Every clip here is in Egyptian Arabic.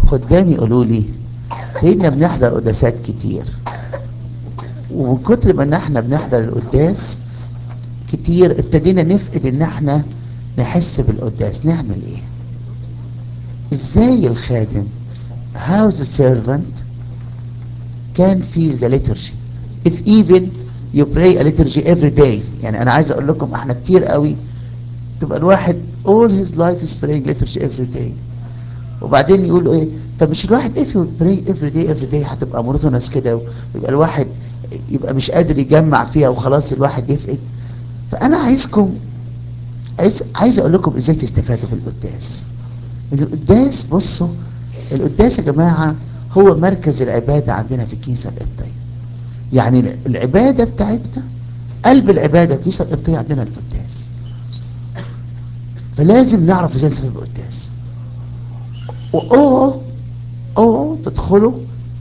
خدامي يقولوا لي سيدنا بنحضر قداسات كتير ومن كتر ما ان احنا بنحضر القداس كتير ابتدينا نفقد ان احنا نحس بالقداس نعمل ايه ازاي الخادم how the servant can feel the liturgy if even you pray a liturgy every day يعني انا عايز اقول لكم احنا كتير قوي تبقى الواحد all his life is praying liturgy every day وبعدين يقولوا ايه طب مش الواحد if you pray every day every day هتبقى monotonous كده ويبقى الواحد يبقى مش قادر يجمع فيها وخلاص الواحد يفقد فانا عايزكم عايز عايز اقول لكم ازاي تستفادوا بالقداس القداس بصوا القداس يا جماعه هو مركز العباده عندنا في الكنيسه القبطيه يعني العباده بتاعتنا قلب العباده في الكنيسه القبطيه عندنا القداس فلازم نعرف ازاي نستفيد بالقداس واوعوا اوعوا تدخلوا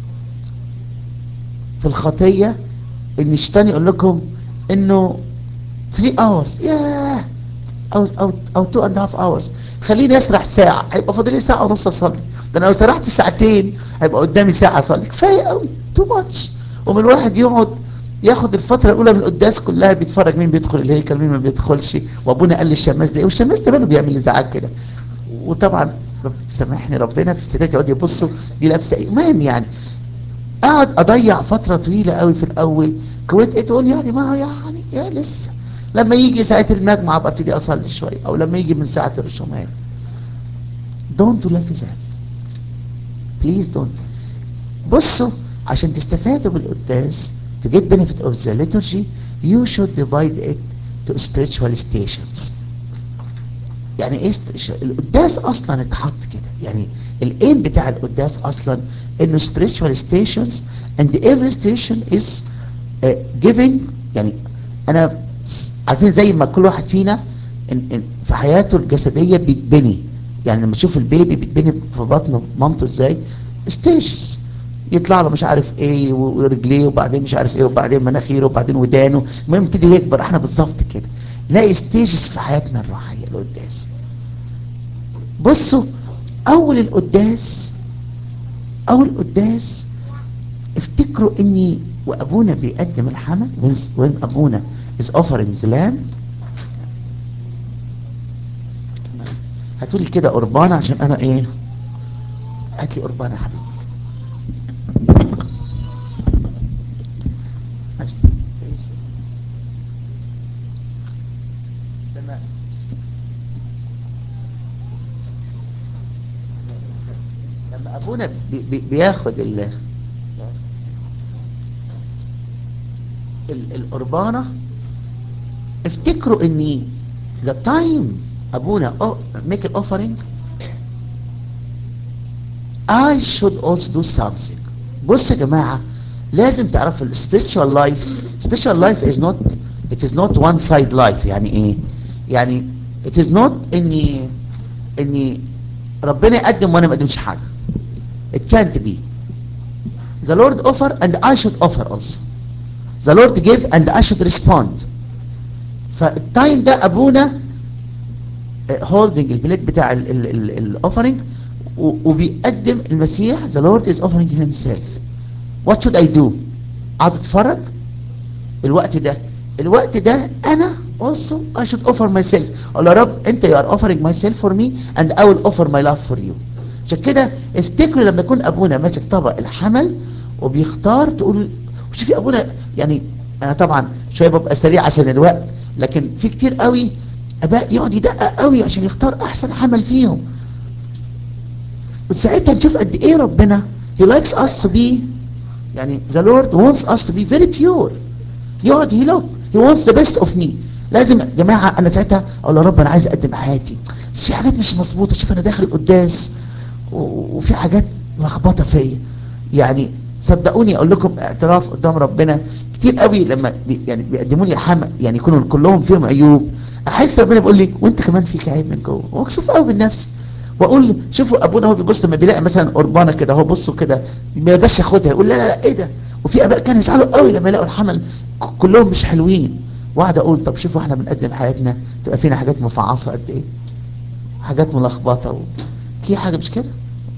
في الخطيه ان الشيطان يقول لكم انه 3 hours ياه او او او 2 اند هاف hours خليني اسرح ساعه هيبقى فاضل لي ساعه ونص اصلي ده انا لو سرحت ساعتين هيبقى قدامي ساعه اصلي كفايه قوي تو ماتش ومن الواحد يقعد ياخد الفتره الاولى من القداس كلها بيتفرج مين بيدخل الهيكل مين ما بيدخلش وابونا قال لي الشماس ده ايه والشماس ده ماله بيعمل ازعاج كده وطبعا سامحني ربنا في الستات يقعدوا يبصوا دي لابسه ايه المهم يعني اقعد اضيع فتره طويله قوي في الاول كويت ايه تقول يعني ما هو يعني يا لسه لما يجي ساعه المجمع ابقى ابتدي اصلي شويه او لما يجي من ساعه الرسومات don't do like that please don't بصوا عشان تستفادوا بالقداس to get benefit of the liturgy you should divide it to spiritual stations يعني ايه spiritual القداس اصلا اتحط كده يعني الايم بتاع القداس اصلا انه spiritual stations and every station is uh, giving يعني انا عارفين زي ما كل واحد فينا إن إن في حياته الجسديه بيتبني يعني لما تشوف البيبي بيتبني في بطن مامته ازاي ستيجز يطلع له مش عارف ايه ورجليه وبعدين مش عارف ايه وبعدين مناخيره وبعدين ودانه المهم يبتدي يكبر احنا بالظبط كده نلاقي ستيجز في حياتنا الروحيه القداس بصوا اول القداس اول القداس افتكروا اني وابونا بيقدم الحمل وين ابونا is offering the lamb هاتولي كده قربانه عشان انا ايه هات لي قربانه يا حبيبي لما لما ابونا بي بي بياخد ال القربانه افتكروا اني the time ابونا make an offering I should also do something بص يا جماعة لازم تعرفوا ال spiritual life spiritual life is not it is not one side life يعني ايه يعني it is not اني اني ربنا يقدم وانا ما اقدمش حاجة it can't be the Lord offer and I should offer also the Lord give and I should respond فالتايم ده ابونا هولدنج البليت بتاع الاوفرنج وبيقدم المسيح the Lord is offering himself what should I do اقعد اتفرج الوقت ده الوقت ده انا also I should offer myself اقول يا رب انت you are offering myself for me and I will offer my love for you عشان كده افتكروا لما يكون ابونا ماسك طبق الحمل وبيختار تقول شوفي ابونا يعني انا طبعا شويه ببقى سريع عشان الوقت لكن في كتير قوي اباء يقعد يدقق قوي عشان يختار احسن حمل فيهم وساعتها نشوف قد ايه ربنا he likes us to be يعني the Lord wants us to be very pure يقعد he look he wants the best of me لازم يا جماعة انا ساعتها اقول يا رب انا عايز اقدم حياتي بس في حاجات مش مظبوطة شوف انا داخل القداس وفي حاجات لخبطة فيا يعني صدقوني اقول لكم اعتراف قدام ربنا كتير قوي لما بي يعني بيقدموا لي حمق يعني يكونوا كلهم فيهم عيوب احس ربنا بيقول لي وانت كمان فيك عيب من جوه ومكسوف قوي من نفسي واقول شوفوا ابونا هو بيبص لما بيلاقي مثلا قربانه كده هو بصوا كده ما يقدرش ياخدها يقول لا لا لا ايه ده وفي اباء كانوا يزعلوا قوي لما يلاقوا الحمل كلهم مش حلوين واقعد اقول طب شوفوا احنا بنقدم حياتنا تبقى فينا حاجات مفعصه قد ايه حاجات ملخبطه و... في حاجه مش كده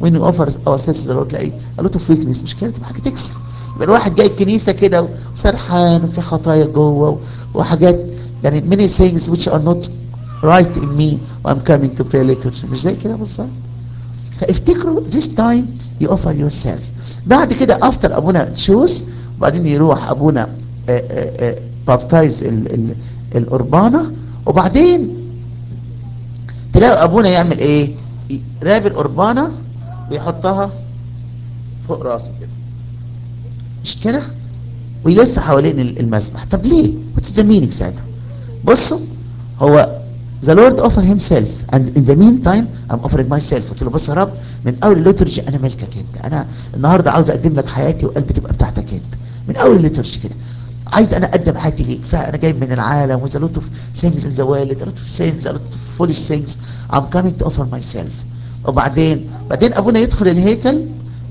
when we offer ourselves to the Lord تلاقي a lot of weakness مش كده تبقى حاجه تكسر يبقى الواحد جاي الكنيسه كده وسرحان وفي خطايا جوه وحاجات يعني many things which are not right in me I'm coming to pray liturgy مش زي كده بالظبط فافتكروا this time you offer yourself بعد كده after ابونا choose وبعدين يروح ابونا بابتايز القربانه وبعدين تلاقوا ابونا يعمل ايه راب القربانه ويحطها فوق راسه كده مش كده ويلف حوالين المسبح طب ليه what's the meaning ساعتها بصوا هو the Lord offer himself and in the meantime I'm offering myself قلت له بص يا رب من اول الليترجي انا ملكك انت انا النهارده عاوز اقدم لك حياتي وقلبي تبقى بتاعتك انت من اول الليترجي كده عايز انا اقدم حياتي ليك فانا جاي من العالم with a lot of things in the world a lot of sins a lot of foolish things I'm coming to offer myself وبعدين بعدين ابونا يدخل الهيكل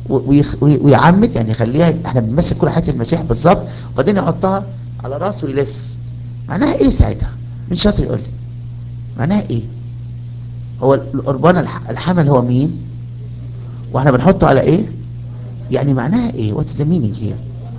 ويعمد يعني يخليها احنا بنمثل كل حياه المسيح بالظبط وبعدين يحطها على راسه ويلف معناها ايه ساعتها مين شاطر يقول لي معناها ايه هو القربان الحمل هو مين واحنا بنحطه على ايه يعني معناها ايه واتس ذا مينينج هي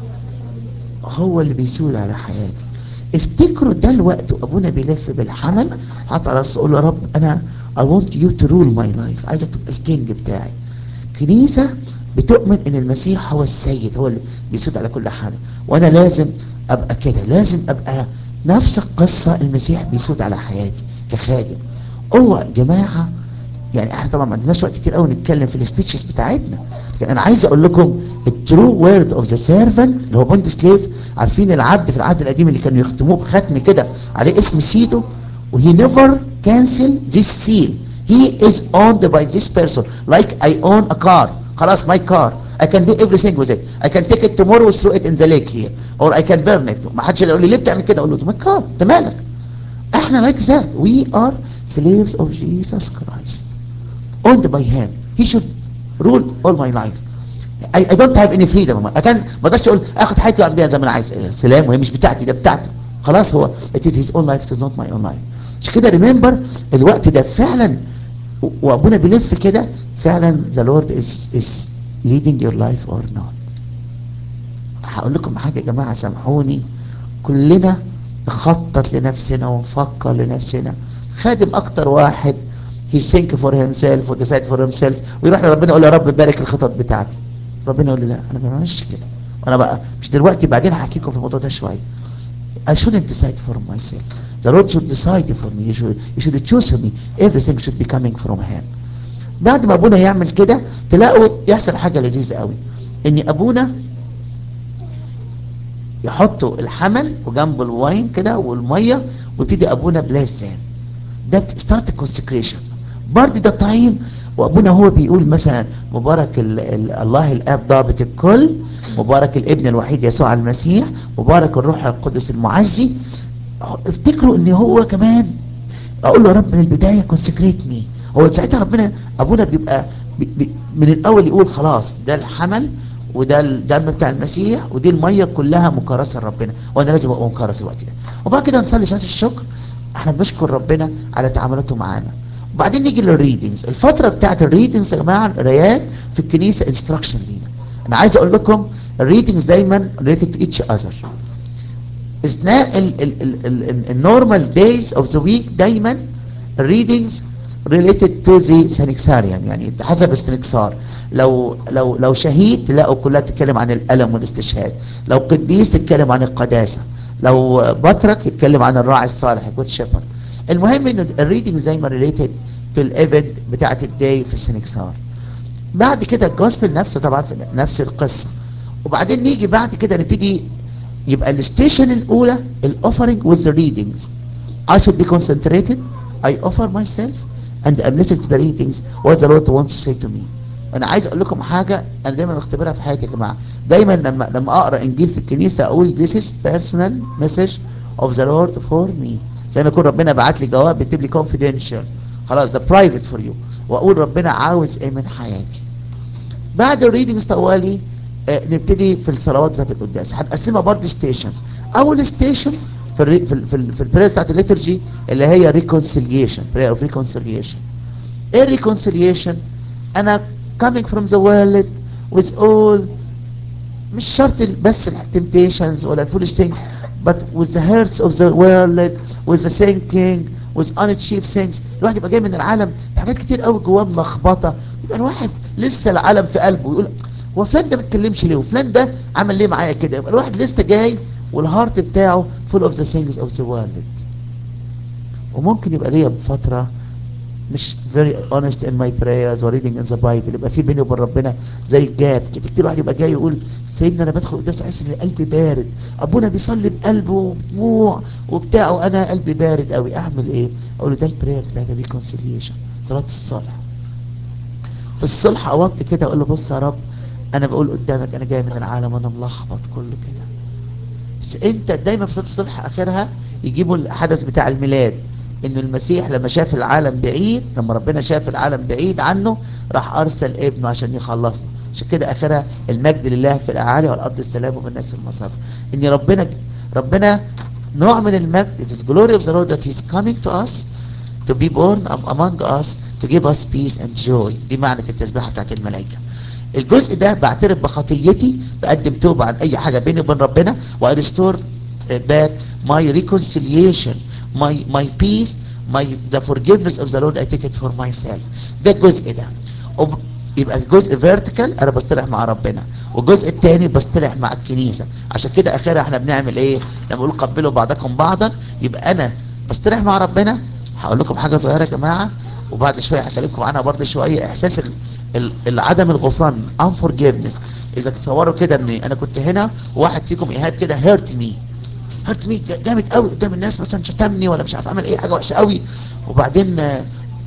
هو اللي بيسود على حياتي افتكروا ده الوقت وابونا بيلف بالحمل حط على راسه يقول له يا رب انا I want you to rule my life عايزك تبقى الكينج بتاعي كنيسة بتؤمن ان المسيح هو السيد هو اللي بيسود على كل حاجة وانا لازم ابقى كده لازم ابقى نفس القصة المسيح بيسود على حياتي كخادم هو جماعة يعني احنا طبعا ما عندناش وقت كتير قوي نتكلم في السبيتشز بتاعتنا لكن انا عايز اقول لكم الترو وورد اوف ذا سيرفنت اللي هو بوند سليف عارفين العبد في العهد القديم اللي كانوا يختموه بختم كده عليه اسم سيده وهي نيفر كانسل ذيس سيل he is owned by this person like I own a car خلاص my car I can do everything with it I can take it tomorrow throw it in the lake here or I can burn it ما حدش يقول لي ليه بتعمل كده اقول له my car انت مالك احنا like that we are slaves of Jesus Christ owned by him he should rule all my life I, I don't have any freedom I can ما اقدرش اقول اخد حياتي واعمل بيها زي ما انا عايز سلام وهي مش بتاعتي ده بتاعته خلاص هو it is his own life it is not my own life مش كده remember الوقت ده فعلا وابونا بيلف كده فعلا the Lord is is leading your life or not هقول لكم حاجة يا جماعة سامحوني كلنا نخطط لنفسنا ونفكر لنفسنا خادم اكتر واحد he think for himself و decide for himself ويروح لربنا يقول يا رب بارك الخطط بتاعتي ربنا يقول لي لا انا ما بعملش كده وانا بقى مش دلوقتي بعدين هحكي لكم في الموضوع ده شويه I shouldn't decide for myself the Lord should decide for me you should, you should choose for me everything should be coming from him بعد ما ابونا يعمل كده تلاقوا يحصل حاجه لذيذه قوي ان ابونا يحطوا الحمل وجنبه الواين كده والميه ويبتدي ابونا بلازم ده ستارت كونسكريشن برضه ده تايم وابونا هو بيقول مثلا مبارك ال ال الله الاب ضابط الكل مبارك الابن الوحيد يسوع المسيح مبارك الروح القدس المعزي افتكروا ان هو كمان اقول له يا رب من البدايه كونسكريت مي هو ساعتها ربنا ابونا بيبقى بي بي من الاول يقول خلاص ده الحمل وده الدم بتاع المسيح ودي الميه كلها مكرسه لربنا وانا لازم ابقى مكرس الوقت ده وبعد كده نصلي صلاه الشكر احنا بنشكر ربنا على تعاملاته معانا وبعدين نيجي للريدنجز الفتره بتاعت الريدنجز يا جماعه القرايات في الكنيسه انستراكشن لينا انا عايز اقول لكم الريدنجز دايما ريليتد تو ايتش اذر اثناء النورمال دايز اوف ذا ويك دايما الريدنجز related to the سنكساريان يعني حسب السنكسار لو لو لو شهيد تلاقوا كلها تتكلم عن الالم والاستشهاد لو قديس تتكلم عن القداسه لو بطرك يتكلم عن الراعي الصالح جود شيبرد المهم ان الريدنجز دايما ريليتد تو الايفنت بتاعت الداي في السنكسار بعد كده الجوسبل نفسه طبعا في نفس القصه وبعدين نيجي بعد كده نبتدي يبقى الستيشن الاولى الاوفرنج with the readings I should be concentrated I offer myself and I'm listening to the readings what the Lord wants to say to me انا عايز اقول لكم حاجه انا دايما بختبرها في حياتي يا جماعه دايما لما لما اقرا انجيل في الكنيسه اقول this is personal message of the Lord for me زي ما يكون ربنا بعت لي جواب بيكتب لي confidential خلاص ده private for you واقول ربنا عاوز ايه من حياتي بعد الريدنجز طوالي آه نبتدي في الصلوات بتاعت القداس هنقسمها برضه ستيشنز اول ستيشن في ال في ال في, ال في البرير بتاعت الليترجي اللي هي ريكونسيليشن prayer of reconciliation ايه الريكونسيليشن انا coming from the world with all مش شرط بس temptations ولا foolish things but with the hurts of the world with the thinking with unachieved things الواحد يبقى جاي من العالم حاجات كتير قوي جواه ملخبطه يبقى الواحد لسه العالم في قلبه يقول هو فلان ده ما اتكلمش ليه وفلان ده عمل ليه معايا كده يبقى الواحد لسه جاي والهارت بتاعه full of the things of the world وممكن يبقى ليا بفتره مش very honest in my prayers or reading in the Bible يبقى في بيني وبين ربنا زي جاب كده كتير واحد يبقى جاي يقول سيدنا انا بدخل قداس احس ان قلبي بارد ابونا بيصلي بقلبه وبدموع وبتاع وانا قلبي بارد قوي اعمل ايه اقول له ده البراير بتاع ده ريكونسيليشن صلاه الصلح في الصلح اوطي كده اقول له بص يا رب انا بقول قدامك انا جاي من العالم وانا ملخبط كله كده بس انت دايما في صلاه الصلح اخرها يجيبوا الحدث بتاع الميلاد ان المسيح لما شاف العالم بعيد لما ربنا شاف العالم بعيد عنه راح ارسل ابنه عشان يخلصنا عشان كده اخرها المجد لله في الاعالي والارض السلام وبالناس المصر ان ربنا ربنا نوع من المجد it is glory of the Lord that he is coming to us to be born among us to give us peace and joy دي معنى التسبيحه بتاعت الملائكه الجزء ده بعترف بخطيتي بقدم توبه عن اي حاجه بيني وبين ربنا وارستور باك my reconciliation my my peace my the forgiveness of the Lord I take it for myself ده الجزء ده وب- يبقى الجزء فيرتيكال انا بصطلح مع ربنا والجزء الثاني بصطلح مع الكنيسه عشان كده اخرها احنا بنعمل ايه لما نقول قبلوا بعضكم بعضا يبقى انا بصطلح مع ربنا هقول لكم حاجه صغيره يا جماعه وبعد شويه هكلمكم عنها برضه شويه احساس ال- ال- العدم الغفران unforgiveness اذا تصوروا كده ان انا كنت هنا وواحد فيكم ايهاب كده هيرت مي هرت مي جامد قوي قدام الناس مثلا شتمني ولا مش عارف عمل ايه حاجه وحشه قوي وبعدين آه،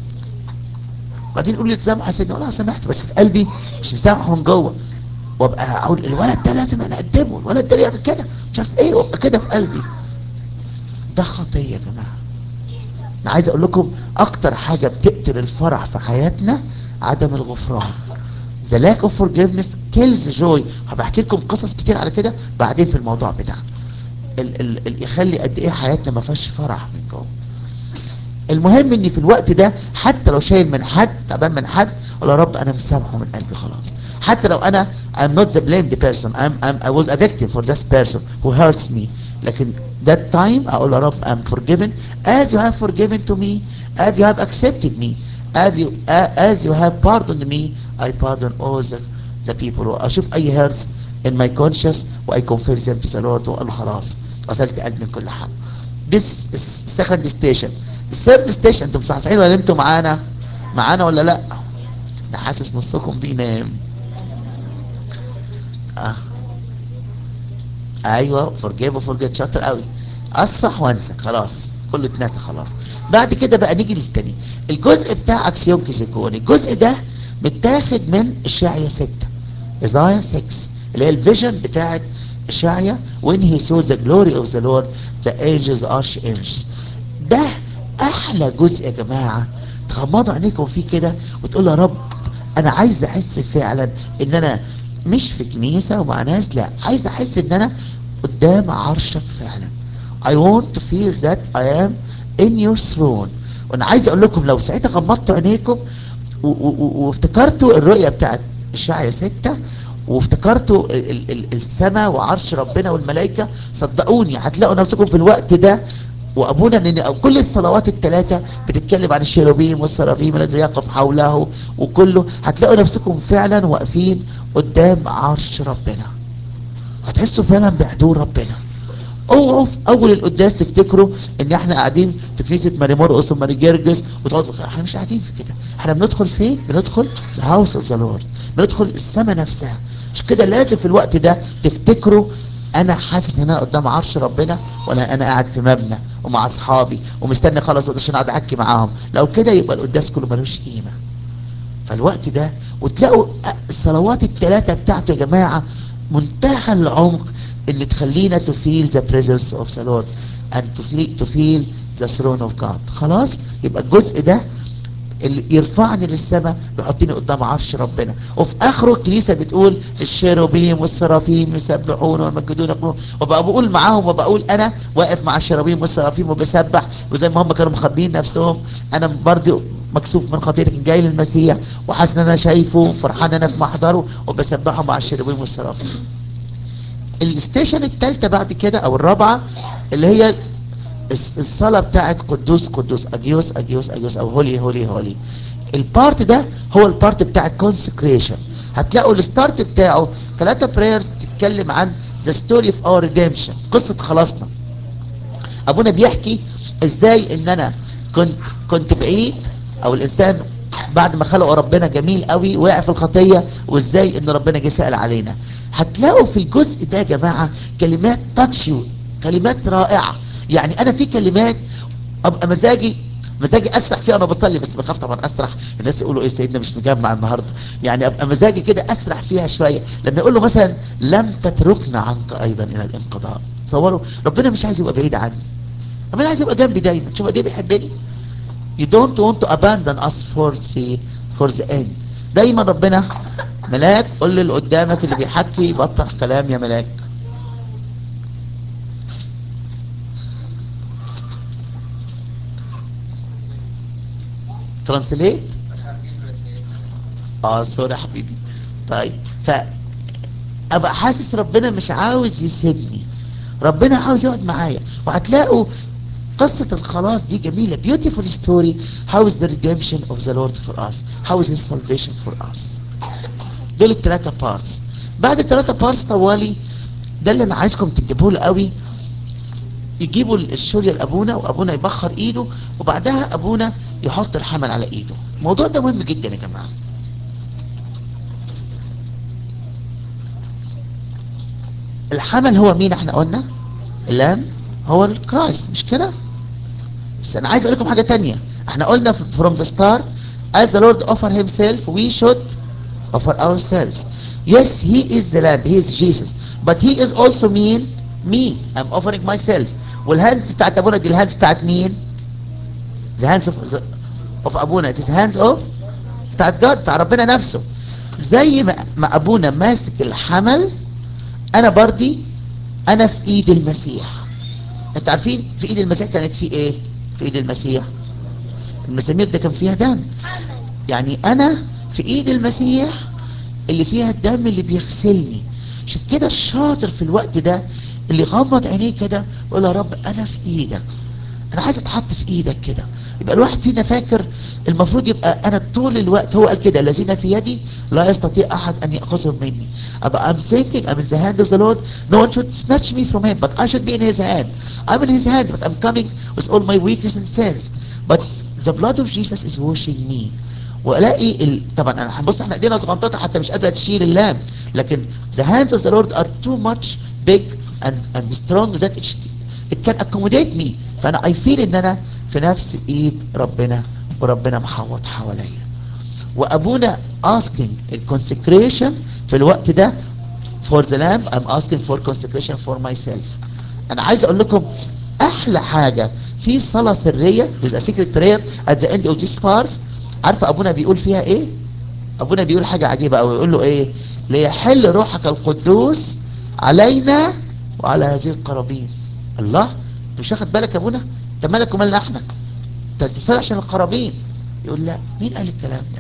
بعدين يقول لي تسامح يا سيدي اقول له سامحت بس في قلبي مش مسامحه من جوه وابقى اقول الولد ده لازم انا اقدمه الولد ده يعمل كده مش عارف ايه وابقى كده في قلبي ده خطيه يا جماعه انا عايز اقول لكم اكتر حاجه بتقتل الفرح في حياتنا عدم الغفران The lack of forgiveness kills joy هبقى احكي لكم قصص كتير على كده بعدين في الموضوع بتاعنا ال ال ال يخلي قد ايه حياتنا ما فيهاش فرح من جوه المهم اني في الوقت ده حتى لو شايل من حد تعبان من حد اقول يا رب انا مسامحه من قلبي خلاص حتى لو انا I'm not the blamed person I'm, I'm, I was a victim for this person who hurts me لكن that time اقول يا رب I'm forgiven as you have forgiven to me as you have accepted me as you, as you have pardoned me I pardon all the, the people واشوف اي hurts in my conscience و I confess them to the Lord واقول خلاص غسلت قلبي من كل حاجه This is second station الثيرد ستيشن انتم مصحصحين ولا انتم معانا معانا ولا لا ده حاسس نصكم بينام اه ايوه فرجيب وفرجيت شاطر قوي اصفح وانسى خلاص كله اتنسى خلاص بعد كده بقى نيجي للتاني الجزء بتاع اكسيوم كيزيكوني الجزء ده متاخد من اشعيا 6 ايزايا 6 اللي هي الفيجن بتاعت اشعيا when he saw the glory of the Lord the angels archangels ده احلى جزء يا جماعه تغمضوا عينيكم فيه كده وتقول يا رب انا عايز احس فعلا ان انا مش في كنيسه ومع ناس لا عايز احس ان انا قدام عرشك فعلا I want to feel that I am in your throne وانا عايز اقول لكم لو ساعتها غمضتوا عينيكم و- و- و- وافتكرتوا الرؤيه بتاعت اشعيا 6 وافتكرتوا ال- ال- ال- السماء وعرش ربنا والملائكه صدقوني هتلاقوا نفسكم في الوقت ده وابونا ان أو كل الصلوات الثلاثه بتتكلم عن الشيروبيم والسرافيم الذي يقف حوله وكله هتلاقوا نفسكم فعلا واقفين قدام عرش ربنا هتحسوا فعلا بحضور ربنا اوعوا في اول القداس تفتكروا ان احنا قاعدين في كنيسه ماري مرقس وماري جرجس وتقعدوا احنا مش قاعدين في كده احنا بندخل فين بندخل ذا هاوس اوف ذا لورد بندخل السماء نفسها عشان كده لازم في الوقت ده تفتكروا انا حاسس ان انا قدام عرش ربنا ولا انا قاعد في مبنى ومع اصحابي ومستني خلاص عشان اقعد احكي معاهم لو كده يبقى القداس كله ملوش قيمه فالوقت ده وتلاقوا الصلوات الثلاثة بتاعته يا جماعة منتهى العمق اللي تخلينا to feel the presence of the Lord and to feel, to feel the throne of God خلاص يبقى الجزء ده اللي يرفعني للسماء بيحطني قدام عرش ربنا وفي اخره الكنيسه بتقول الشيروبيم والسرافيم يسبحون ويمجدون يقولون وبقى بقول معاهم وبقى اقول انا واقف مع الشيروبيم والسرافيم وبسبح وزي ما هم كانوا مخبيين نفسهم انا برضه مكسوف من خطيتك جاي للمسيح وحاسس ان انا شايفه فرحان انا في محضره وبسبحه مع الشربين والسرافين الستيشن الثالثه بعد كده او الرابعه اللي هي الس- الصلاه بتاعت قدوس قدوس اجيوس اجيوس اجيوس او هولي هولي هولي البارت ده هو البارت بتاع الكونسكريشن هتلاقوا الستارت بتاعه ثلاثة برايرز تتكلم عن ذا ستوري اوف اور ريديمشن قصه خلاصنا ابونا بيحكي ازاي ان انا كنت كنت بعيد او الانسان بعد ما خلقه ربنا جميل قوي وقع في الخطيه وازاي ان ربنا جه سال علينا هتلاقوا في الجزء ده يا جماعه كلمات تاتشيو كلمات رائعه يعني انا في كلمات ابقى مزاجي مزاجي اسرح فيها وانا بصلي بس بخاف طبعا اسرح الناس يقولوا ايه سيدنا مش مجمع النهارده يعني ابقى مزاجي كده اسرح فيها شويه لما يقول له مثلا لم تتركنا عنك ايضا الى الانقضاء تصوروا ربنا مش عايز يبقى بعيد عني ربنا عايز يبقى جنبي دايما شوف قد ايه بيحبني you don't want to abandon us for the for the end دايما ربنا ملاك قول اللي قدامك اللي بيحكي بطل كلام يا ملاك ترانسليت اه سوري يا حبيبي طيب ف ابقى حاسس ربنا مش عاوز يسيبني ربنا عاوز يقعد معايا وهتلاقوا قصة الخلاص دي جميلة beautiful story how is the redemption of the Lord for us how is his salvation for us دول الثلاثة بارتس بعد الثلاثة بارتس طوالي ده اللي انا عايزكم تكتبوه له قوي يجيبوا الشورية لابونا وابونا يبخر ايده وبعدها ابونا يحط الحمل على ايده الموضوع ده مهم جدا يا جماعه الحمل هو مين احنا قلنا اللام هو الكرايست مش كده بس انا عايز اقول لكم حاجه تانية احنا قلنا from the start as the Lord offer himself we should offer ourselves yes he is the lamb he is Jesus but he is also mean me I'm offering myself والهاندز بتاعت ابونا دي الهاندز بتاعت مين the hands of, of ابونا it is hands of بتاعت جاد بتاع ربنا نفسه زي ما, ما ابونا ماسك الحمل انا بردي انا في ايد المسيح انت عارفين في ايد المسيح كانت في ايه في ايد المسيح المسامير ده كان فيها دم يعني انا في ايد المسيح اللي فيها الدم اللي بيغسلني عشان كده الشاطر في الوقت ده اللي غمض عينيه كده ويقول يا رب انا في ايدك انا عايز اتحط في ايدك كده يبقى الواحد فينا فاكر المفروض يبقى انا طول الوقت هو قال كده الذين في يدي لا يستطيع احد ان ياخذهم مني ابقى I'm thinking I'm in the hand of the Lord no one should snatch me from him but I should be in his hand I'm in his hand but I'm coming with all my weakness and sins but the blood of Jesus is washing me والاقي ال... طبعا انا هنبص احنا ايدينا صغنططه حتى مش قادره تشيل اللام لكن the hands of the Lord are too much big and and strong that it, it can accommodate me فانا I feel ان انا في نفس ايد ربنا وربنا محوط حواليا وابونا asking consecration في الوقت ده for the lamb I'm asking for consecration for myself انا عايز اقول لكم احلى حاجة في صلاة سرية there's a secret prayer at the end of this part عارفة ابونا بيقول فيها ايه ابونا بيقول حاجة عجيبة قوي يقول له ايه ليحل روحك القدوس علينا وعلى هذه القرابين الله مش واخد بالك يا ابونا انت مالك ومالنا احنا انت بتصلي عشان القرابين يقول لا مين قال الكلام ده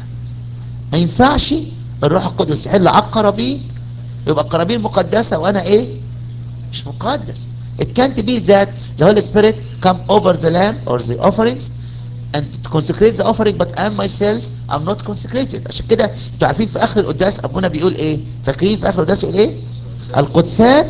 ما ينفعش الروح القدس يحل على القرابين يبقى القرابين مقدسة وانا ايه مش مقدس it can't be that the Holy Spirit come over the lamb or the offerings and consecrate the offering but I myself I'm not consecrated عشان كده انتوا عارفين في اخر القداس ابونا بيقول ايه فاكرين في اخر القداس يقول ايه القدسات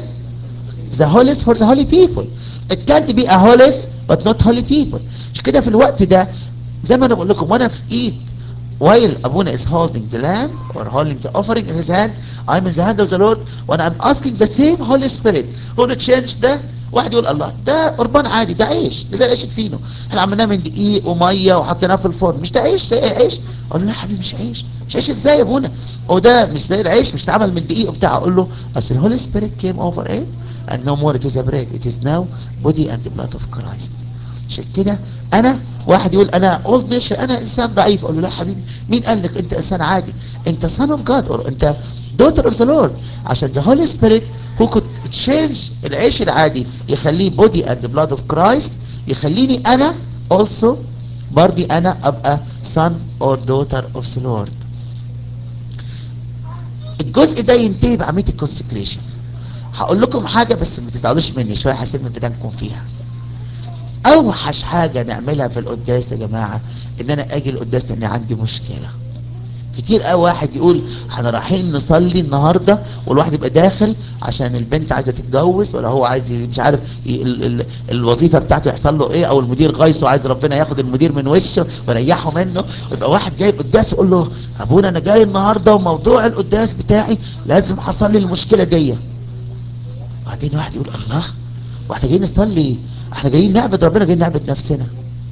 the holies for the holy people it can't be a holies but not holy people عشان كده في الوقت ده زي ما انا بقول لكم وانا في ايد while Abuna is holding the lamb or holding the offering in his hand I'm in the hand of the Lord when I'm asking the same Holy Spirit who to change ده واحد يقول الله ده قربان عادي ده عيش ده زي العيش الفينو احنا عملناه من دقيق وميه وحطيناه في الفرن مش ده عيش ده عيش اقول له لا يا حبيبي مش عيش مش عيش ازاي يا ابونا هو ده مش زي العيش مش اتعمل من دقيق وبتاع اقول له اصل الهولي سبيريت كيم اوفر ايه and no more it is a bread it is now body and the blood of Christ عشان كده انا واحد يقول انا اولد نيشن انا انسان ضعيف اقول له لا حبيبي مين قال لك انت انسان عادي انت son of God or انت daughter of the Lord عشان the Holy Spirit who could change العيش العادي يخليه body and the blood of Christ يخليني انا also برضي انا ابقى son or daughter of the Lord الجزء ده ينتهي بعمليه الكونسكريشن هقول لكم حاجه بس ما تزعلوش مني شويه هسيب من بدانكم فيها اوحش حاجه نعملها في القداس يا جماعه ان انا اجي القداس لان عندي مشكله كتير قوي واحد يقول احنا رايحين نصلي النهارده والواحد يبقى داخل عشان البنت عايزه تتجوز ولا هو عايز ي- مش عارف ي- ال ال الوظيفه بتاعته يحصل له ايه او المدير غايصه عايز ربنا ياخد المدير من وشه ويريحه منه ويبقى واحد جاي قداس يقول له ابونا انا جاي النهارده وموضوع القداس بتاعي لازم حصل لي المشكله دي بعدين واحد يقول الله واحنا جايين نصلي احنا جايين نعبد ربنا جايين نعبد نفسنا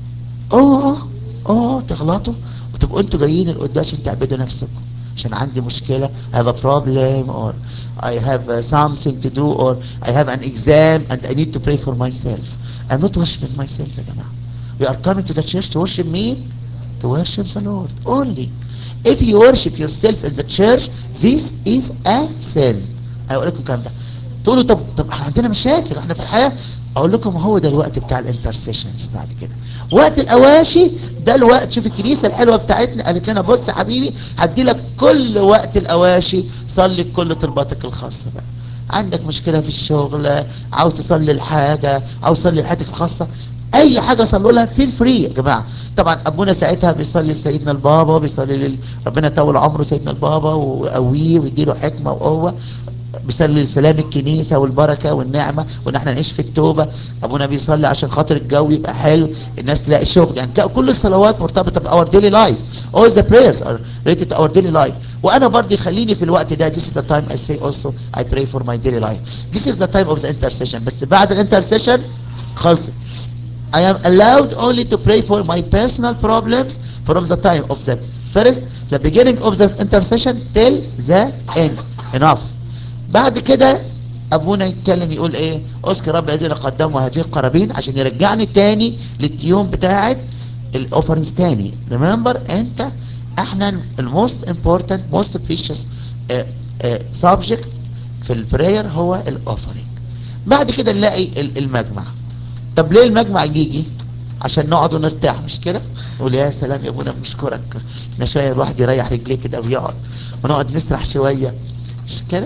اه اه تغلطوا وتبقوا انتوا جايين القداس عشان تعبدوا نفسكم عشان عندي مشكلة I have a problem or I have uh, something to do or I have an exam and I need to pray for myself I'm not worshiping myself يا جماعة We are coming to the church to worship me to worship the Lord only if you worship yourself in the church this is a sin انا اقول لكم الكلام ده تقولوا طب طب احنا عندنا مشاكل احنا في الحياه اقول لكم هو ده الوقت بتاع الانترسيشنز بعد كده وقت الاواشي ده الوقت شوف الكنيسه الحلوه بتاعتنا قالت لنا بص يا حبيبي هدي لك كل وقت الاواشي صلي كل طلباتك الخاصه بقى عندك مشكله في الشغل عاوز تصلي الحاجه عاوز تصلي حياتك الخاصه اي حاجه صلوا لها فيل فري يا جماعه طبعا ابونا ساعتها بيصلي لسيدنا البابا بيصلي لل... ربنا يطول عمره سيدنا البابا ويقويه ويديله حكمه وقوه بيصلي لسلام الكنيسة والبركة والنعمة وان احنا نعيش في التوبة ابونا بيصلي عشان خاطر الجو يبقى حلو الناس تلاقي شغل يعني تلاقي كل الصلوات مرتبطة باور ديلي لايف all the prayers are related to our daily life وانا برضه خليني في الوقت ده this is the time I say also I pray for my daily life this is the time of the intercession بس بعد الانترسيشن خلصت I am allowed only to pray for my personal problems from the time of the first the beginning of the intercession till the end enough بعد كده ابونا يتكلم يقول ايه اذكر رب الذين قدموا هذه القرابين عشان يرجعني تاني للتيوم بتاعت الاوفرنز تاني remember انت احنا الموست important most precious uh, uh, subject في البراير هو الاوفرنج بعد كده نلاقي ال- المجمع طب ليه المجمع يجي عشان نقعد ونرتاح مش كده نقول يا سلام يا ابونا بنشكرك احنا شويه الواحد يريح رجليه كده ويقعد ونقعد نسرح شويه مش كده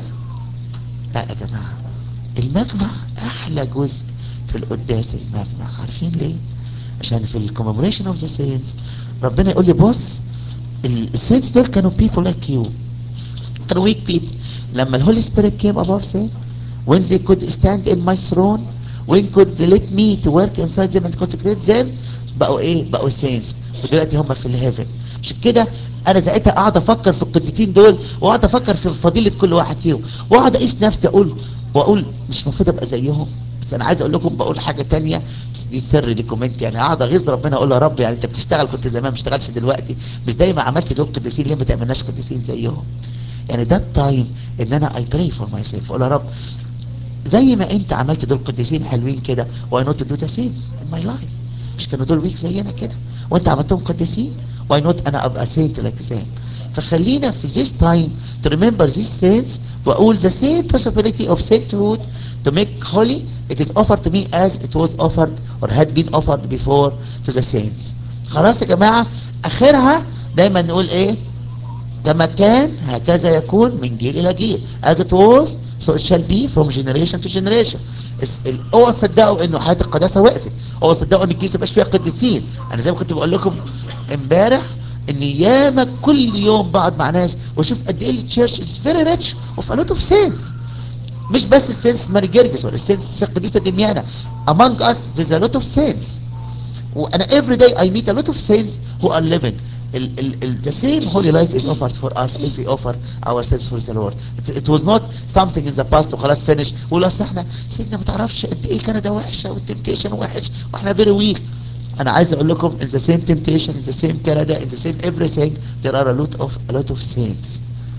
لا يا جماعه المجمع احلى جزء في القداس المجمع عارفين ليه عشان في الكوميموريشن اوف ذا سينز ربنا يقول لي بص السينز دول كانوا people like you كانوا weak people لما الهولي سبيريت came above them when they could stand in my throne when could let me to work inside them and consecrate them بقوا ايه بقوا saints ودلوقتي هم في الهيفن عشان كده انا ساعتها قاعد افكر في القديسين دول واقعد افكر في فضيله كل واحد فيهم واقعد اقيس نفسي اقول واقول مش المفروض ابقى زيهم بس انا عايز اقول لكم بقول حاجه تانية بس دي سر ليكم انت يعني قاعد اغيظ ربنا اقول يا رب يعني انت بتشتغل كنت زمان ما بتشتغلش دلوقتي مش زي ما عملت دول قديسين ليه ما تعملناش قديسين زيهم يعني ده التايم ان انا اي براي فور ماي سيلف اقول يا رب زي ما انت عملت دول قديسين حلوين كده واي نوت دو ذا سيم ان ماي لايف مش كانوا دول ويك زينا كده وانت عملتهم قديسين واي نوت انا ابقى سينت لايك ذيم فخلينا في this time to remember these saints واقول the same possibility of sainthood to make holy it is offered to me as it was offered or had been offered before to the saints خلاص يا جماعة اخرها دايما نقول ايه كما كان هكذا يكون من جيل الى جيل as it was so it shall be from generation to generation اس- ال- اوعوا تصدقوا انه حياه القداسه وقفت اوعوا تصدقوا ان الكنيسه مبقاش فيها قديسين انا زي ما كنت بقول لكم امبارح ان ياما كل يوم بقعد مع ناس واشوف قد ايه التشيرش از فيري ريتش اوف ا لوت اوف سينس مش بس السينس ماري جرجس ولا السينس القديسه دميانه among us there's a lot of saints وانا every day I meet a lot of saints who are living ال, ال, ال, the same holy life is offered for us if we offer ourselves for the Lord it, it was not something in the past وخلاص finish وقول اصل احنا سيدنا ما تعرفش قد ايه كندا وحشه والتمتيشن وحش واحنا very weak انا عايز اقول لكم in the same temptation in the same Canada in the same everything there are a lot of a lot of saints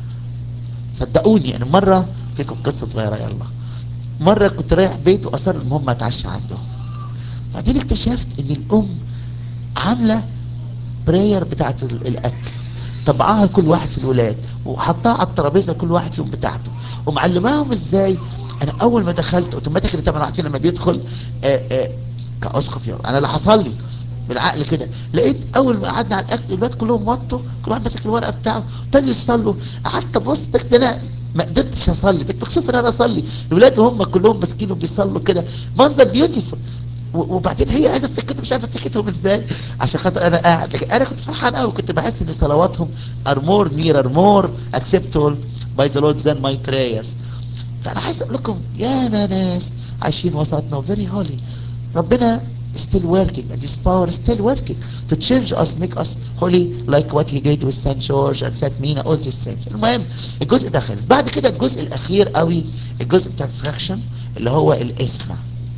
صدقوني انا مره فيكم قصه صغيره يلا مره كنت رايح بيت واصر المهم اتعشى عندهم بعدين اكتشفت ان الام عامله براير بتاعت ال- الاكل طبعاها لكل واحد في الولاد وحطها على الترابيزه لكل واحد فيهم بتاعته ومعلماهم ازاي انا اول ما دخلت اوتوماتيكلي طبعا واحد فينا لما بيدخل آآ آآ كاسقف يعني انا اللي حصل لي بالعقل كده لقيت اول ما قعدنا على الاكل الولاد كلهم وطوا كل واحد ماسك الورقه بتاعه ابتدوا يصلوا قعدت ابص ده انا ما قدرتش اصلي بقيت مكسوف ان انا اصلي الولاد هم كلهم ماسكين وبيصلوا كده منظر بيوتيفول وبعدين هي عايزه تسكتهم مش عارفه تسكتهم ازاي عشان خاطر انا قاعد لكن انا كنت فرحان قوي كنت بحس ان صلواتهم are more nearer more acceptable by the Lord than my prayers فانا عايز اقول لكم يا ناس عايشين وسطنا very holy ربنا still working and his power is still working to change us make us holy like what he did with Saint George and Saint Mina all these saints المهم الجزء ده خلص بعد كده الجزء الاخير قوي الجزء بتاع الفراكشن اللي هو الاسمه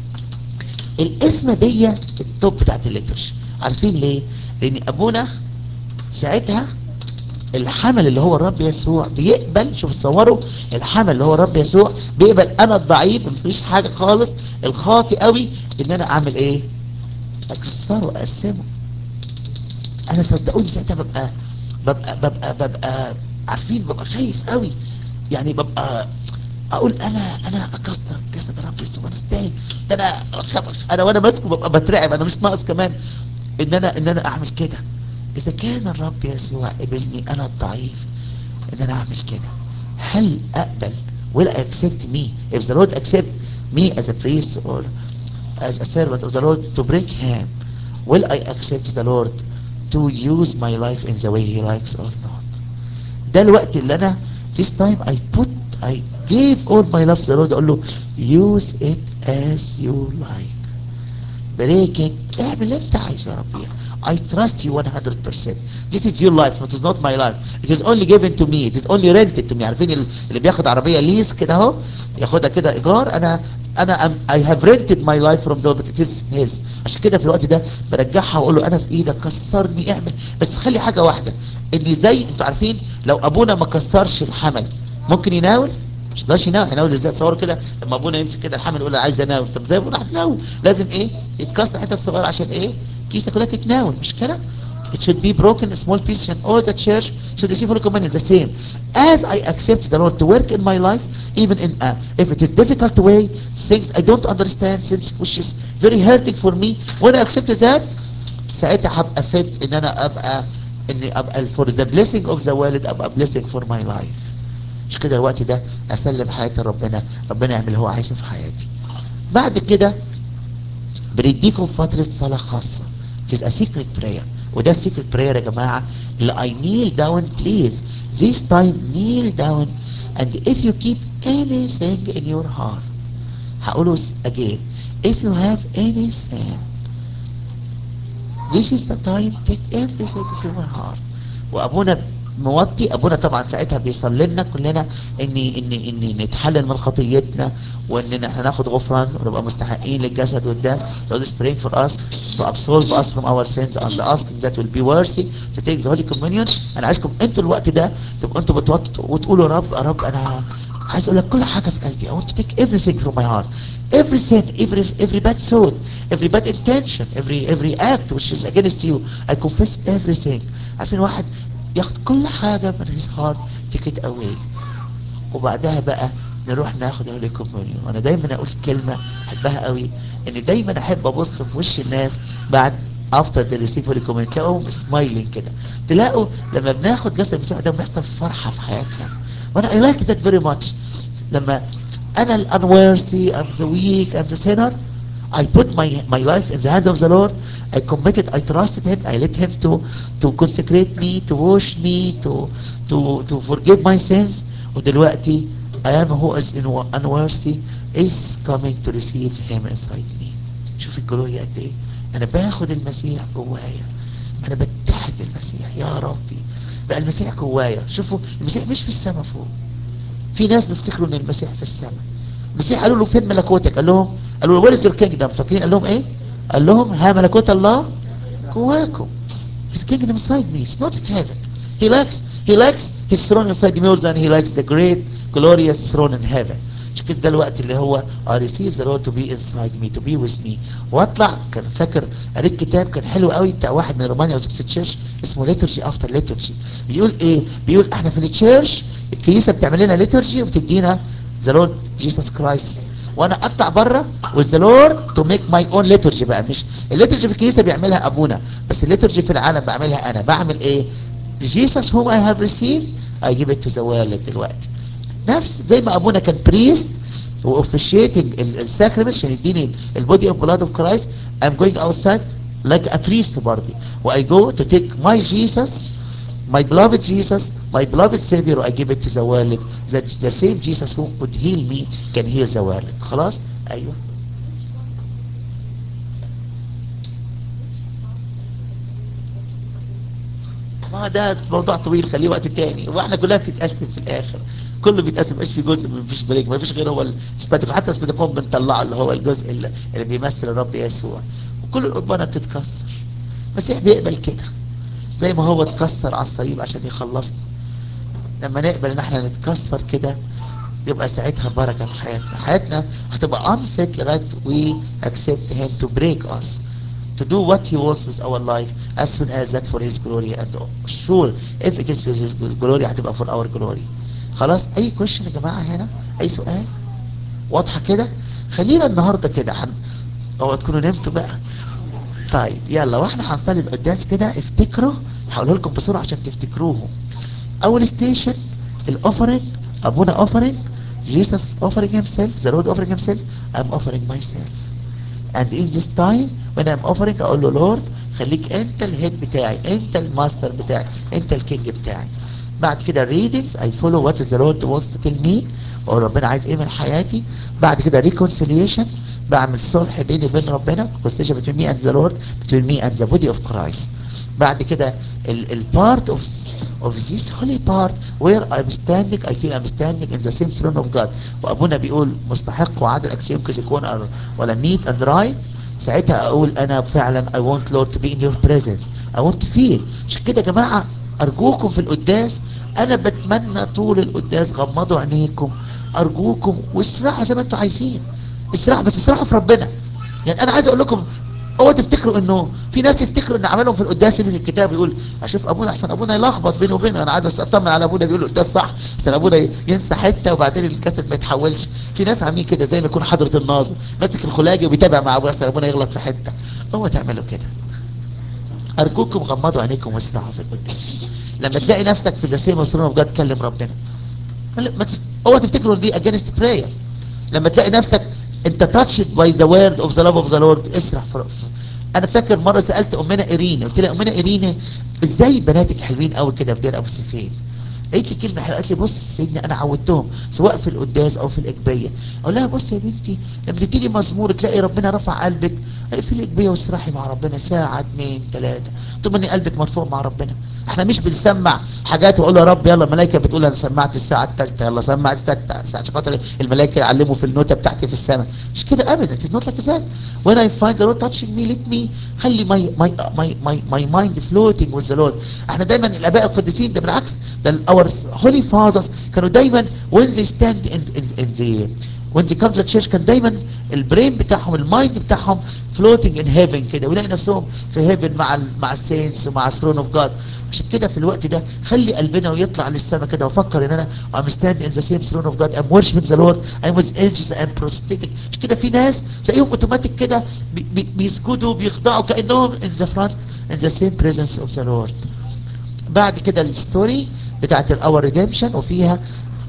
الاسمه دي التوب بتاعت الليترش عارفين ليه لان ابونا ساعتها الحمل اللي هو الرب يسوع بيقبل شوف تصوروا الحمل اللي هو الرب يسوع بيقبل انا الضعيف ما مسويش حاجه خالص الخاطي قوي ان انا اعمل ايه اكسره اقسمه انا صدقوني ساعتها ببقى ببقى ببقى ببقى عارفين ببقى خايف قوي يعني ببقى اقول انا انا اكسر جسد الرب يسوع انا استاهل ده انا انا وانا ماسكه ببقى بترعب انا مش ناقص كمان ان انا ان انا اعمل كده اذا كان الرب يسوع قبلني انا الضعيف ان انا اعمل كده هل اقبل will I accept me if the Lord accept me as a priest or as a servant of the Lord to break him will I accept the Lord to use my life in the way he likes or not ده الوقت اللي انا this time I put I gave all my love to the Lord اقول له use it as you like break it اعمل اللي انت عايزه يا ربي I trust you 100% this is your life it is not my life it is only given to me it is only rented to me عارفين اللي بياخد عربية ليس كده اهو ياخدها كده ايجار انا انا I'm, I have rented my life from the Lord but it is his عشان كده في الوقت ده برجعها واقول له انا في ايدك كسرني اعمل بس خلي حاجة واحدة ان زي انتوا عارفين لو ابونا ما كسرش الحمل ممكن يناول مش يقدرش يناول يناول ازاي تصوروا كده لما ابونا يمسك كده الحمل يقول عايز اناول طب ازاي ابونا هتناول لازم ايه يتكسر حته صغيره عشان ايه كيسه كلها تتناول مش كده it should be broken in small pieces and all the church should receive Holy Communion the same as I accept the Lord to work in my life even in a, if it is difficult way things I don't understand things which is very hurting for me when I accept that ساعتها هبقى fit ان انا ابقى اني ابقى for the blessing of the world ابقى blessing for my life مش كده الوقت ده اسلم حياتي لربنا ربنا يعمل اللي هو عايزه في حياتي بعد كده بنديكم فترة صلاة خاصة it is a secret prayer وده secret prayer يا جماعة اللي I kneel down please this time kneel down and if you keep anything in your heart هقوله again if you have any sin this is the time take everything from your heart وابونا موطي ابونا طبعا ساعتها بيصلي لنا كلنا ان ان ان نتحلل من خطيتنا وان احنا ناخد غفران ونبقى مستحقين للجسد والدم so this praying for us to absolve us from our sins and asking that will be worthy to take the holy communion انا عايزكم انتوا الوقت ده تبقوا انتوا بتوطوا وتقولوا يا رب يا رب انا عايز اقول لك كل حاجه في قلبي I want to take everything from my heart every sin every every bad thought every bad intention every every act which is against you I confess everything عارفين واحد ياخد كل حاجة من his heart take it away وبعدها بقى نروح ناخد الهولي كوميونيون وانا دايما اقول كلمة احبها قوي ان دايما احب ابص في وش الناس بعد after the receive holy communion تلاقوهم سمايلينج كده تلاقوا لما بناخد جسد المسيح ده بيحصل فرحة في حياتنا وانا I like that very much لما انا ال unworthy I'm the weak I'm the sinner I put my my life in the hands of the Lord. I committed. I trusted Him. I let Him to to consecrate me, to wash me, to to to forgive my sins. ودلوقتي I am who is in unworthy is coming to receive Him inside me. شوف الجلوريا قد إيه؟ أنا باخد المسيح جوايا. أنا بتحد بالمسيح يا ربي. بقى المسيح جوايا. شوفوا المسيح مش في السماء فوق. في ناس بيفتكروا إن المسيح في السماء. المسيح قالوا له فين ملكوتك؟ قال لهم قالوا له وير از يور كينجدم فاكرين قال لهم ايه قال لهم ها ملكوت الله جواكم his kingdom inside me it's not in heaven he likes he likes his throne inside me more than he likes the great glorious throne in heaven مش كده ده الوقت اللي هو I receive the Lord to be inside me to be with me واطلع كان فاكر قريت كتاب كان حلو قوي بتاع واحد من رومانيا وزكس تشيرش اسمه ليتورجي افتر ليتورجي بيقول ايه بيقول احنا في التشيرش الكنيسه بتعمل لنا ليتورجي وبتدينا the Lord Jesus Christ وانا اطلع بره with the Lord to make my own liturgy بقى مش الليترجي في الكنيسه بيعملها ابونا بس الليترجي في العالم بعملها انا بعمل ايه Jesus whom I have received I give it to the world دلوقتي نفس زي ما ابونا كان بريست واوفيشيتنج الساكرمنت عشان يديني البودي اوف بلاد اوف كرايست I'm going outside like a priest برضه و I go to take my Jesus my beloved Jesus my beloved Savior I give it to the world that the same Jesus who could heal me can heal the world خلاص ايوه ما ده موضوع طويل خليه وقت تاني واحنا كلها بتتقسم في الاخر كله بيتقسم مفيش في جزء مفيش بريك مفيش غير هو السباتيكو حتى السباتيكو بنطلعه اللي هو الجزء اللي, اللي بيمثل الرب يسوع وكل القربانه بتتكسر المسيح بيقبل كده زي ما هو اتكسر على الصليب عشان يخلصنا لما نقبل ان احنا نتكسر كده يبقى ساعتها بركه في حياتنا حياتنا هتبقى unfit لغايه we accept him to break us to do what he wants with our life as soon as that for his glory and sure if it is for his glory هتبقى for our glory خلاص اي question يا جماعه هنا اي سؤال واضحه كده خلينا النهارده كده هن اوعوا تكونوا نمتوا بقى طيب يلا واحنا هنصلي القداس كده افتكروا هقوله لكم بسرعه عشان تفتكروهم اول ستيشن الاوفرنج ابونا اوفرنج Jesus offering himself the Lord offering himself I'm offering myself and in this time when I'm offering اقول له Lord خليك انت الهيد بتاعي انت الماستر بتاعي انت الكينج بتاعي بعد كده readings I follow what the Lord wants to tell me واقول ربنا عايز ايه من حياتي بعد كده reconciliation بعمل صلح بيني وبين ربنا reconciliation between me and the Lord between me and the body of Christ بعد كده ال, ال part of of this holy part where I'm standing I feel I'm standing in the same throne of God وابونا بيقول مستحق وعادل اكسيوم يكون ولا meet and right ساعتها اقول انا فعلا I want Lord to be in your presence I want to feel عشان كده يا جماعه ارجوكم في القداس انا بتمنى طول القداس غمضوا عينيكم ارجوكم واسرحوا زي ما انتوا عايزين اسرحوا بس اسرحوا في ربنا يعني انا عايز اقول لكم اوعوا تفتكروا انه في ناس يفتكروا ان عملهم في القداس من الكتاب يقول اشوف ابونا احسن ابونا يلخبط بينه وبينه انا عايز اطمن على ابونا بيقول القداس صح احسن ابونا ينسى حته وبعدين الكاسيت ما يتحولش في ناس عاملين كده زي ما يكون حضره الناظر ماسك الخلاجي وبيتابع مع ابونا احسن ابونا يغلط في حته اوعوا تعملوا كده ارجوكم غمضوا عينيكم واسرحوا في القداس لما تلاقي نفسك في ذا سيم وسرنا بجد كلم ربنا اوعوا تفتكروا دي اجينست براير لما تلاقي نفسك انت تاتشد باي ذا وورد اوف ذا لاف اوف ذا لورد اسرح في انا فاكر مره سالت امنا ايرينا قلت لها امنا ايرينا ازاي بناتك حلوين قوي كده في دير ابو سفين قالت لي كلمه حلوه قالت لي بص سيدنا انا عودتهم سواء في القداس او في الاجبيه اقول لها بص يا بنتي لما تبتدي مزمور تلاقي ربنا رفع قلبك في الاجبيه واسرحي مع ربنا ساعه اثنين ثلاثه طول ما قلبك مرفوع مع ربنا احنا مش بنسمع حاجات واقول يا رب يلا الملائكه بتقول انا سمعت الساعه الثالثه يلا سمع السادسه عشان خاطر الملائكه يعلموا في النوته بتاعتي في السماء مش كده ابدا اتس نوت لايك ذات when I find the Lord touching me let me خلي my my my my my mind floating with the Lord احنا دايما الاباء القديسين ده بالعكس ده our holy fathers كانوا دايما when they stand in in, in the when they come to the church كان دايما البرين بتاعهم المايند بتاعهم floating in heaven كده ويلاقي نفسهم في heaven مع ال مع السينس ومع الثرون اوف جاد عشان كده في الوقت ده خلي قلبنا ويطلع للسماء كده وفكر ان انا I'm standing in the same throne of God I'm worshiping the Lord I'm with angels I'm prostrated عشان كده في ناس تلاقيهم اوتوماتيك كده بي بي بيسجدوا بيخضعوا كانهم in the front in the same presence of the Lord بعد كده الستوري بتاعت الاور ريديمشن وفيها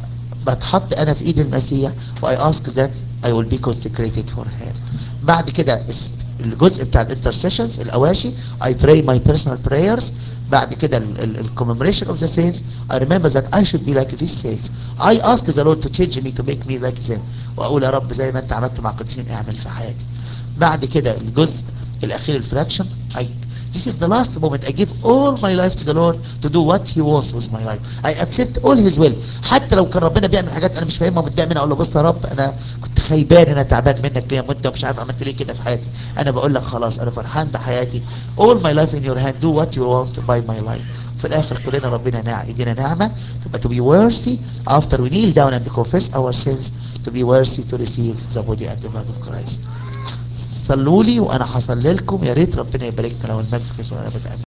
بتحط انا في ايد المسيح واي اسك ذات اي ويل بي consecrated فور him بعد كده الجزء بتاع الانترسيشنز الاواشي I pray my personal prayers بعد كده ال commemoration of the saints I remember that I should be like these saints I ask the Lord to change me to make me like them واقول يا رب زي ما انت عملت مع القديسين اعمل في حياتي بعد كده الجزء الاخير الفراكشن I This is the last moment. I give all my life to the Lord to do what He wants with my life. I accept all His will. حتى لو كان ربنا بيعمل حاجات أنا مش فاهمها ومتضايق منها أقول له بص يا رب أنا كنت خيبان أنا تعبان منك ليه مدة ومش عارف عملت ليه كده في حياتي. أنا بقول لك خلاص أنا فرحان بحياتي. All my life in your hand. Do what you want by my life. في الآخر كلنا ربنا نع... يدينا نعمة تبقى to be worthy after we kneel down and confess our sins to be worthy to receive the body and the blood of Christ. صلوا لي وانا هصلي لكم يا ريت ربنا يباركنا لو المجد في يسوع ابدا امين